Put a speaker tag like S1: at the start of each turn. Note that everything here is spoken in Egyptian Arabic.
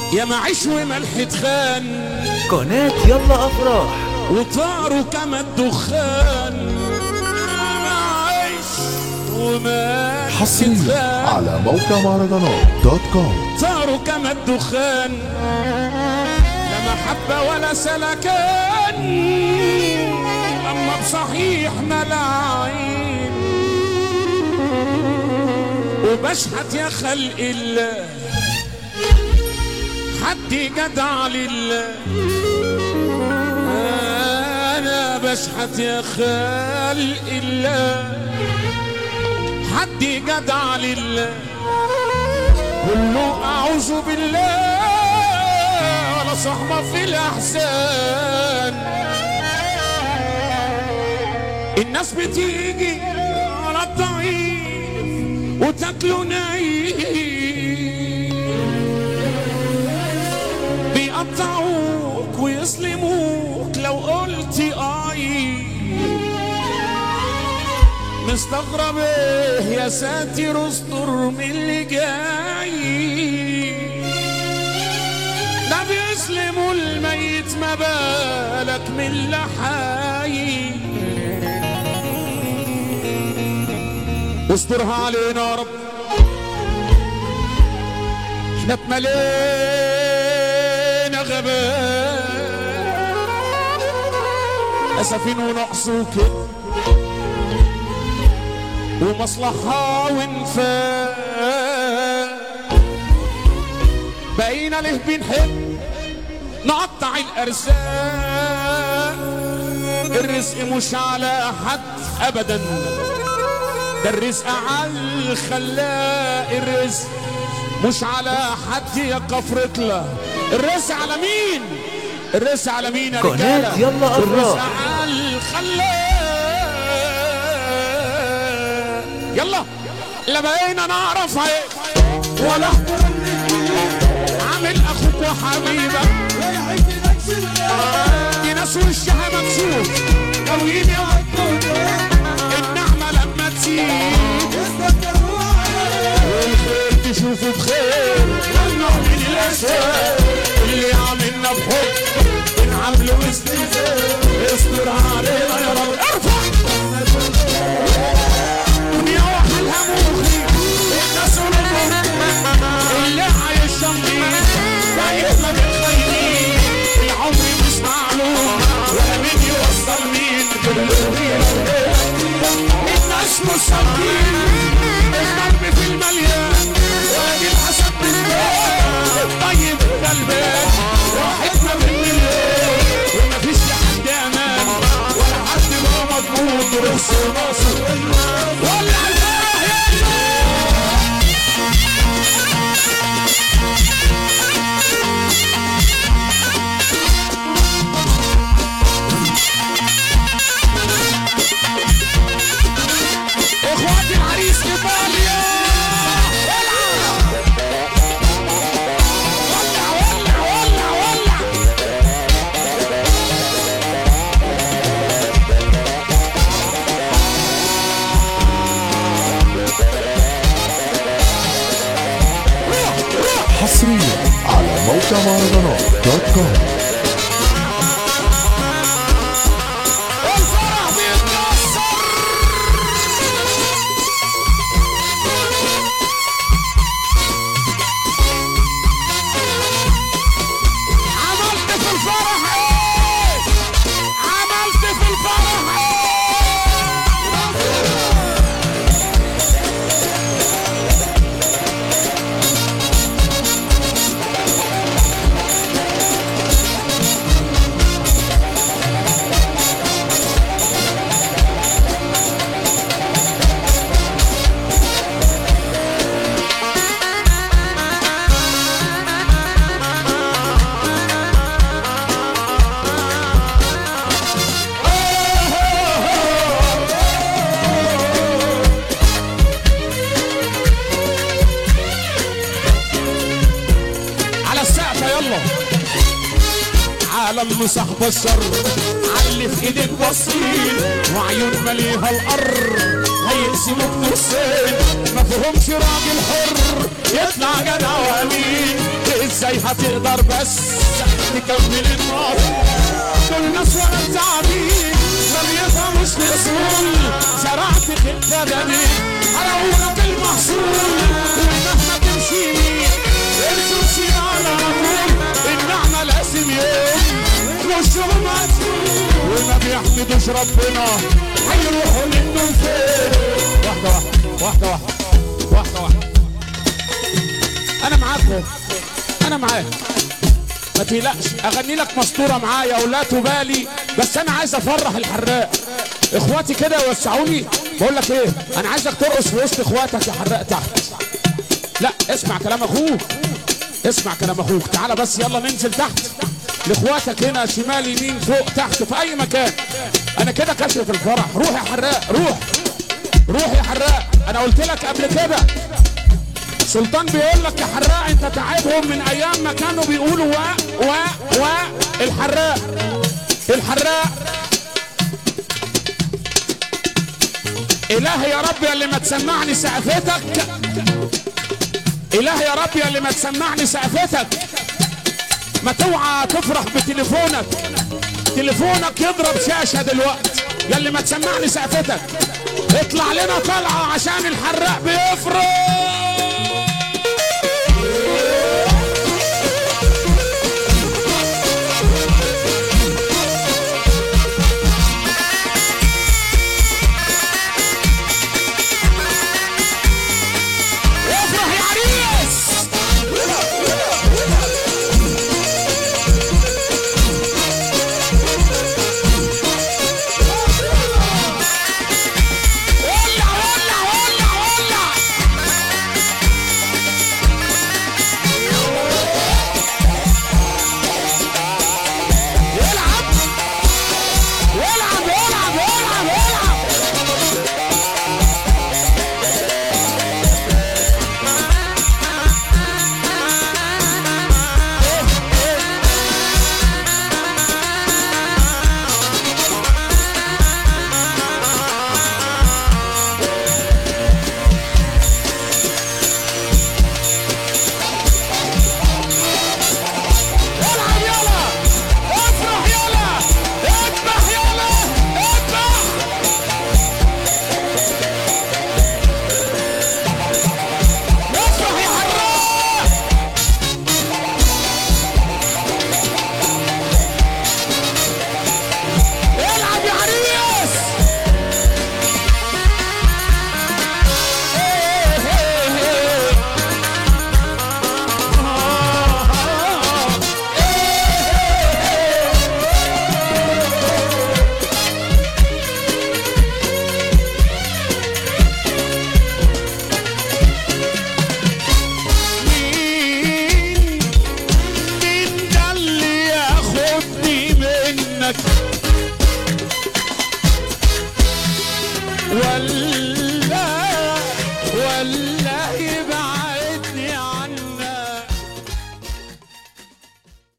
S1: يا معيش وملح تخان
S2: قناة يلا أفراح
S1: وطاروا كما الدخان معيش وملح
S3: حصريا
S1: تخان
S3: على موقع مهرجانات دوت كوم
S1: طاروا كما الدخان لا محبة ولا سلكان أما بصحيح ملاعين وبشحت يا خلق الله حد جدع لله أنا بشحت يا خلق الله حد جدع لله كله أعوذ بالله ولا صحبة في الأحزان الناس بتيجي على الضعيف وتاكله نايم بيقطعوك ويسلموك لو قلت اي مستغرب ايه يا ساتر استر من اللي جاي ده بيسلموا الميت ما بالك من اللي حي استرها علينا يا رب احنا اتملينا غباء اسفين ونقص وكده ومصلحة وانفاق بقينا له بنحب نقطع الارزاق الرزق مش على حد ابدا ده الرزق على الخلاق الرزق مش على حد يا كفرتلا الرزق على مين الرزق على مين يا
S2: قناة
S1: رجاله
S2: يلا أفراح.
S1: الرزق على الخلاق يلا لا بقينا نعرف هي ولا عامل اخوك وحبيبك دي ناس وشها مكسوف قويين يا النعمة لما تسيب والخير تشوفه بخير ممنوع من الاسباب اللي عاملنا بحب بنعامله باستهزاء استر علينا يا رب ارفع دنيا وحالها مخي الناس ولدهم اللي عايش جنبي دايما بالخيرين العمر مش معلوم ولا مين يوصل مين الناس مصابين القلب في المليان وادي الحسد بالبال الطيب الغلبان راحتنا بالمليون ومفيش لحد امان ولا حد بقى مضمون رص وناصر ولا الفرح يلا اخواتي العريس ايطاليا ولع ولع ولع ولع
S3: حصريا على موقع مهرجانات دوت كوم
S1: الفرح بيتكسر عملت في الفرح ايه عملت في الفرح ايه على السقف يلا عالم صاحب الشر علي في ايدك وصيل وعيون مليها القر هيقسموك نصين ما فيهمش راجل حر يطلع جدع وامين ازاي هتقدر بس تكمل النار دول ناس ولا تعبين ما بيفهموش الاصول زرعت خطه جميل هلاقولك المحصول ومهما تمشي مين امشي على طول النعمه لازم يوم وشهم مسؤول وما بيحمدوش ربنا هيروحوا منه فين واحده واحده واحده واحده واحده واحده انا معاكم انا معاك ما تقلقش اغني لك مسطوره معايا ولا تبالي بس انا عايز افرح الحراق اخواتي كده يوسعوني بقول لك ايه انا عايزك ترقص في وسط اخواتك يا حراق تحت لا اسمع كلام اخوك اسمع كلام اخوك تعالى بس يلا ننزل تحت لاخواتك هنا شمال يمين فوق تحت في اي مكان انا كده كشف الفرح روح يا حراق روح روح يا حراق انا قلت لك قبل كده سلطان بيقول لك يا حراق انت تعبهم من ايام ما كانوا بيقولوا و و و الحراق الحراق الهي يا رب يا اللي ما تسمعني سقفتك الهي يا رب يا اللي ما تسمعني سقفتك ما توعى تفرح بتليفونك تليفونك يضرب شاشة دلوقتي يا اللي ما تسمعني سقفتك اطلع لنا طلعة عشان الحراق بيفرق افرح يا عريس ولع ولع ولع ولع العب والعب والعب والعب والعب العب يلا افرح يلا اذبح يلا اذبح افرح يا حراق العب يا عريس إيه إيه إيه. مين مين ده اللي ياخدني منك ولا